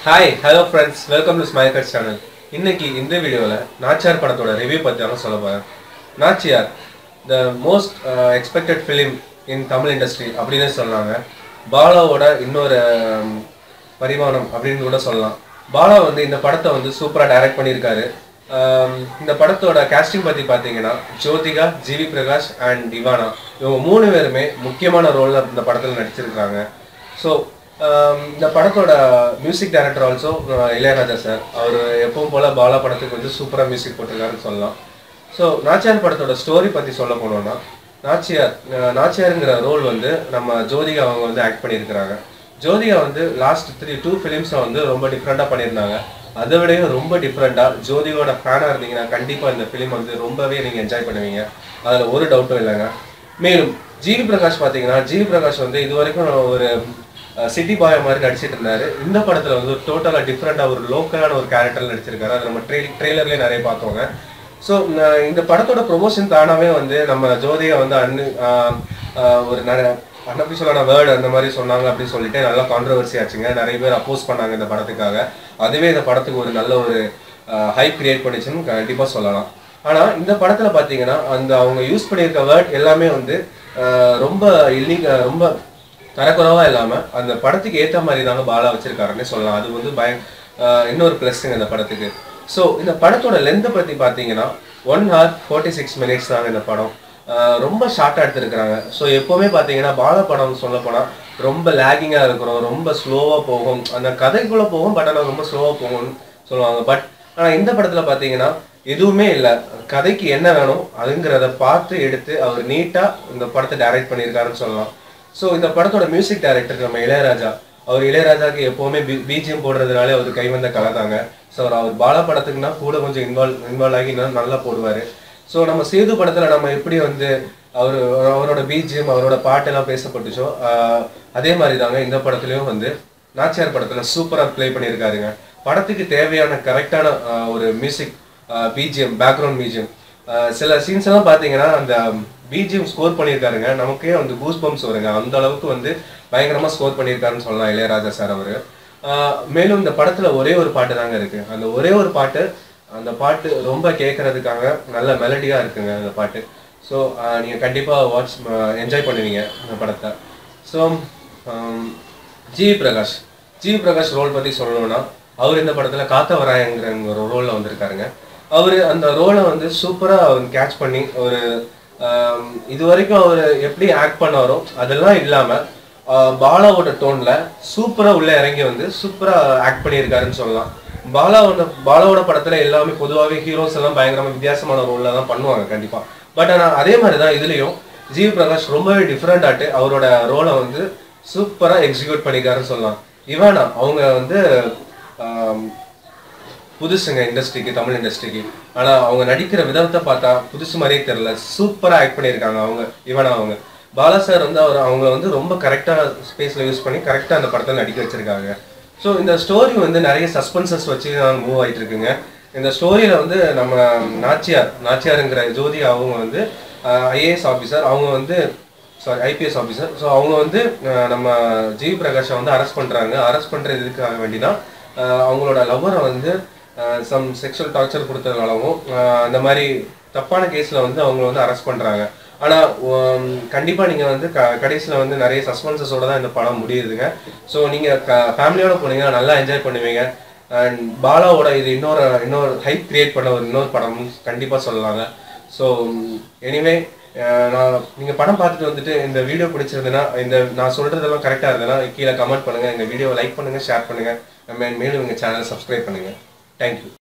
hi hello friends welcome to smile cut channel இன்னைக்கு இந்த வீடியோவில் நாச்சியார் படத்தோட ரிவ்யூ பற்றி தான் சொல்ல போகிறேன் Naachiyaar the most expected film in Tamil industry அப்படின்னு சொன்னாங்க பாலாவோட இன்னொரு um, பரிமாணம் அப்படின்னு கூட சொல்லலாம் பாலா வந்து இந்த படத்தை வந்து சூப்பராக டைரக்ட் பண்ணியிருக்காரு Um, இந்த படத்தோட கேஸ்டிங் பற்றி பார்த்தீங்கன்னா ஜோதிகா ஜிவி பிரகாஷ் அண்ட் இவானா இவங்க மூணு பேருமே முக்கியமான ரோலில் இந்த படத்தில் நடிச்சிருக்காங்க ஸோ இந்த படத்தோட music director also Ilaiyaraaja sir அவர் எப்பவும் போல பாலா படத்துக்கு வந்து சூப்பராக மியூசிக் போட்டிருக்காருன்னு சொல்லலாம் ஸோ நாச்சியார் படத்தோட ஸ்டோரி பற்றி சொல்ல போனோம்னா நாச்சியார் அஹ், நாச்சியாருங்கிற ரோல் வந்து நம்ம ஜோதிகா அவங்க வந்து ஆக்ட் பண்ணியிருக்கிறாங்க ஜோதிகா வந்து லாஸ்ட் த்ரீ டூ ஃபிலிம்ஸை வந்து ரொம்ப டிஃப்ரெண்ட்டாக பண்ணியிருந்தாங்க அதை விடையும் ரொம்ப டிஃப்ரெண்ட்டாக ஜோதிகாவோட ஃபேனாக இருந்தீங்கன்னா கண்டிப்பாக இந்த ஃபிலிம் வந்து ரொம்பவே நீங்கள் என்ஜாய் பண்ணுவீங்க அதில் ஒரு டவுட்டும் இல்லைங்க மேலும் ஜிவி பிரகாஷ் பார்த்தீங்கன்னா ஜிவி பிரகாஷ் வந்து இது வரைக்கும் ஒரு சிட்டி பாய் மாதிரி நடிச்சிட்டு இருந்தாரு இந்த படத்துல வந்து டோட்டலா டிஃப்ரெண்டா ஒரு லோக்கலான ஒரு கேரக்டர் நடிச்சிருக்காரு அது நம்ம ட்ரெயில் ட்ரெய்லர்லேயே நிறைய பார்த்தோங்க ஸோ இந்த படத்தோட ப்ரொமோஷன் தானாவே வந்து நம்ம ஜோதிகா வந்து அன்னு ஆஹ் ஆஹ் ஒரு நிறைய அன்அபிஷியலான வேர்டு அந்த மாதிரி சொன்னாங்க அப்படின்னு சொல்லிட்டு நல்லா கான்ட்ரவர்சி ஆச்சுங்க நிறைய பேர் அப்போஸ் பண்ணாங்க இந்த படத்துக்காக அதுவே இந்த படத்துக்கு ஒரு நல்ல ஒரு ஹைப் கிரியேட் பண்ணிச்சுன்னு கண்டிப்பாக சொல்லலாம் ஆனால் இந்த படத்தில் பார்த்தீங்கன்னா அந்த அவங்க யூஸ் பண்ணியிருக்க வேர்ட் எல்லாமே வந்து ஆஹ் ரொம்ப இல்லீக ரொம்ப தரக்குறவா இல்லாம அந்த படத்துக்கு ஏத்த மாதிரி தாங்க பாலா வச்சிருக்காருன்னு சொல்லலாம் அது வந்து பய ஆஹ் இன்னொரு பிளஸ்ங்க இந்த படத்துக்கு ஸோ இந்த படத்தோட லென்த்தை பத்தி பாத்தீங்கன்னா one hour forty six minutes தாங்க இந்த படம் ஆஹ் ரொம்ப ஷார்ட்டாக எடுத்திருக்கிறாங்க ஸோ எப்போவுமே பார்த்தீங்கன்னா பாலா படம் சொல்ல போனால் ரொம்ப லேகிங்காக இருக்கிறோம் ரொம்ப ஸ்லோவாக போகும் அந்த கதைக்குள்ளே போகும் பட் ஆனால் ரொம்ப ஸ்லோவாக போகும்னு சொல்லுவாங்க பட் ஆனால் இந்த படத்தில் பார்த்தீங்கன்னா எதுவுமே இல்லை கதைக்கு என்ன வேணும் அதுங்கிறத பார்த்து எடுத்து அவர் நீட்டாக இந்த படத்தை டைரக்ட் பண்ணியிருக்காருன்னு சொல்லலாம் ஸோ இந்த படத்தோட மியூசிக் டைரக்டர் நம்ம இளையராஜா அவர் இளையராஜாக்கு எப்போவுமே பி பிஜிஎம் போடுறதுனாலே அவர் கை வந்த கலை தாங்க ஸோ அவர் பாலா படத்துக்குன்னா கூட கொஞ்சம் இன்வால்வ் இன்வால்வ் ஆகி இன்னும் நல்லா போடுவார் ஸோ நம்ம சேது படத்தில் நம்ம எப்படி வந்து அவர் அவரோட பிஜிஎம் அவரோட பாட்டெல்லாம் பேசப்பட்டுச்சோ ஆஹ் அதே மாதிரி தாங்க இந்த படத்துலையும் வந்து நாச்சியார் படத்தில் சூப்பராக ப்ளே பண்ணியிருக்காருங்க படத்துக்கு தேவையான கரெக்டான ஒரு மியூசிக் பிஜிஎம் பேக்ரவுண்ட் பிஜிஎம் சில சீன்ஸ் எல்லாம் பார்த்தீங்கன்னா அந்த பிஜிஎம் ஸ்கோர் பண்ணியிருக்காருங்க நமக்கே வந்து கூஸ் பம்ப்ஸ் வருங்க அந்த அளவுக்கு வந்து பயங்கரமாக ஸ்கோர் பண்ணியிருக்காருன்னு சொல்லலாம் இளையராஜா சார் அவர் மேலும் இந்த படத்தில் ஒரே ஒரு பாட்டு தாங்க இருக்கு அந்த ஒரே ஒரு பாட்டு அந்த பாட்டு ரொம்ப கேட்கறதுக்காக நல்ல மெலடியாக இருக்குங்க அந்த பாட்டு ஸோ நீங்கள் கண்டிப்பாக வாட்ச் என்ஜாய் பண்ணுவீங்க இந்த படத்தை ஸோ ஜி பிரகாஷ் ஜி பிரகாஷ் ரோல் பற்றி சொல்லணும்னா அவர் இந்த படத்தில் காத்தவராயங்கிற ஒரு ரோலில் வந்திருக்காருங்க அவர் அந்த ரோலை வந்து சூப்பராக அவர் கேட்ச் பண்ணி ஒரு ஆம், இது வரைக்கும் அவர் எப்படி ஆக்ட் பண்ணாரோ அதெல்லாம் இல்லாமல் பாலாவோட டோனில் சூப்பராக உள்ளே இறங்கி வந்து சூப்பராக ஆக்ட் பண்ணியிருக்காருன்னு சொல்லலாம் பாலாவோட பாலாவோட படத்தில் எல்லாமே பொதுவாகவே ஹீரோஸ் எல்லாம் பயங்கரமாக வித்தியாசமான ரோலில் தான் பண்ணுவாங்க கண்டிப்பாக பட் ஆனால் அதே மாதிரி தான் இதுலேயும் ஜிவி பிரகாஷ் ரொம்பவே டிஃப்ரெண்ட் ஆட்டு அவரோட ரோலை வந்து சூப்பராக எக்ஸிக்யூட் பண்ணிக்காருன்னு சொல்லலாம் இவானா அவங்க வந்து ஆம், புதுசுங்க இண்டஸ்ட்ரிக்கு தமிழ் இண்டஸ்ட்ரிக்கு ஆனா அவங்க நடிக்கிற விதத்தை பார்த்தா புதுசு மாதிரியே தெரியல சூப்பரா ஆக்ட் பண்ணியிருக்காங்க அவங்க இவனா அவங்க பாலா சார் வந்து அவர் அவங்கள வந்து ரொம்ப கரெக்டா ஸ்பேஸ்ல யூஸ் பண்ணி கரெக்டா அந்த படத்தில் நடிக்க வச்சிருக்காங்க ஸோ இந்த ஸ்டோரி வந்து நிறைய சஸ்பென்சஸ் வச்சு மூவ் ஆயிட்டு இருக்குங்க இந்த ஸ்டோரியில வந்து நம்ம நாச்சியார் நாச்சியாருங்கிற ஜோதி அவங்க வந்து ஐஏஎஸ் ஆஃபீஸர் அவங்க வந்து சாரி ஐபிஎஸ் ஆஃபீஸர் ஸோ அவங்க வந்து அஹ், நம்ம ஜி பிரகாஷை வந்து அரெஸ்ட் பண்ணுறாங்க அரெஸ்ட் பண்ணுறது எதுக்காக வேண்டினா அஹ், அவங்களோட லவ்வரை வந்து சம் செக்ஷுவல் டார்ச்சர் கொடுத்ததுனாலவும் அஹ், அந்த மாதிரி தப்பான கேஸில் வந்து அவங்கள வந்து அரெஸ்ட் பண்ணுறாங்க ஆனால் கண்டிப்பாக நீங்கள் வந்து க கடைசியில் வந்து நிறைய சஸ்பென்சஸோட தான் இந்த படம் முடியுதுங்க ஸோ நீங்கள் க ஃபேமிலியோட போனீங்கன்னா நல்லா என்ஜாய் பண்ணுவீங்க அண்ட் பாலாவோட இது இன்னொரு இன்னொரு ஹைப் கிரியேட் பண்ண ஒரு இன்னொரு படம் கண்டிப்பாக சொல்லலாங்க ஸோ எனிவே நான் நீங்கள் படம் பார்த்துட்டு வந்துட்டு இந்த வீடியோ பிடிச்சிருந்ததுன்னா இந்த நான் சொல்கிறதெல்லாம் கரெக்டாக இருந்ததுன்னா கீழே கமெண்ட் பண்ணுங்கள் எங்கள் வீடியோவை லைக் பண்ணுங்கள் ஷேர் பண்ணுங்கள் மேலும் எங்கள் சேனலை சப்ஸ்கிரைப் பண்ணுங்கள் தேங்க்யூ